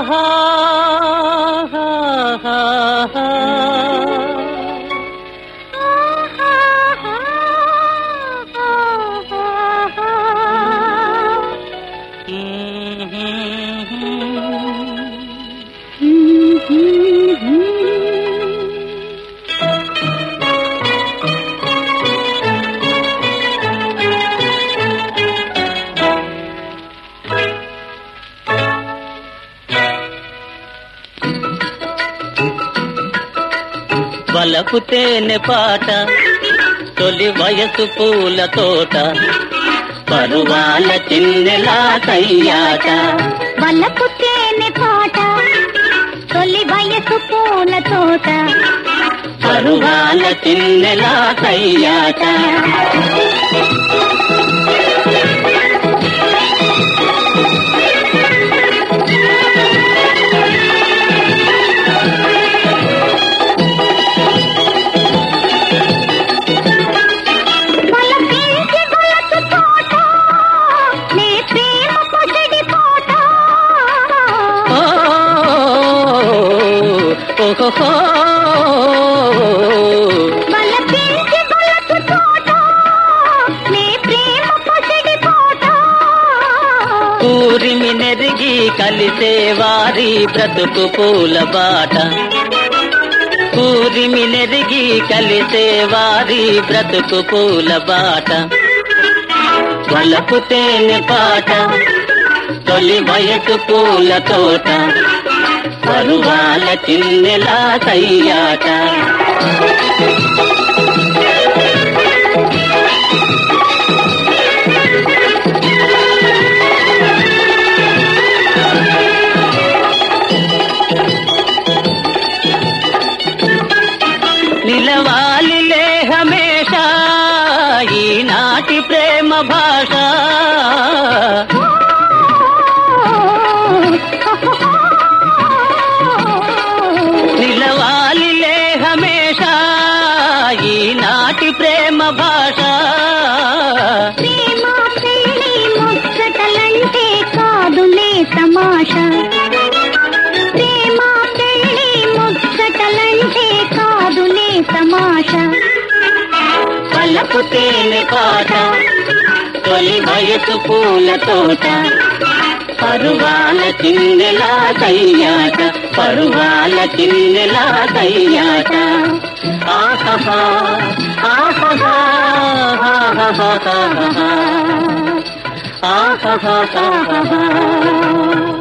వలపు తేనె పాట తొలి వయసు పూల తోట పరువాల చిన్నెలా కయ్యాట వలపు తేనె పాట తొలి వయసు పూల తోట పరువాల చిన్నెలా కయ్యాట వలపించి గొలసు తోట నీ ప్రేమ పొసడి తోట ఓ, ఓహోహో. వలపించి గొలసు తోట నీ ప్రేమ పొసడి తోట ఊరిమి నెరిగి కలిసే వారి బ్రతుకు పూల బాట ఊరిమి నెరిగి కలిసే వారి బ్రతుకు పూల బాట వలపు తేనె పాట తొలి వయసు పూల తోట పరువాల చిన్నెలా కయ్యాట నిలవాలిలే హమేష ఈనాటి ప్రేమ భాష నిలవాలిలే హమేష ఈనాటి ప్రేమ భాష ప్రేమ పెళ్లి ముచ్చటలంటే కాదులే తమాషా ప్రేమ పెళ్లి ముచ్చటలంటే కాదులే తమాషా పలపు తేనె పాట తొలి వయసు పూల తోట పరువాల చిన్నెలా కయ్యాట పరువాల చిన్నెలా కయ్యాట ఆహా ఆహా ఆహా ఆహా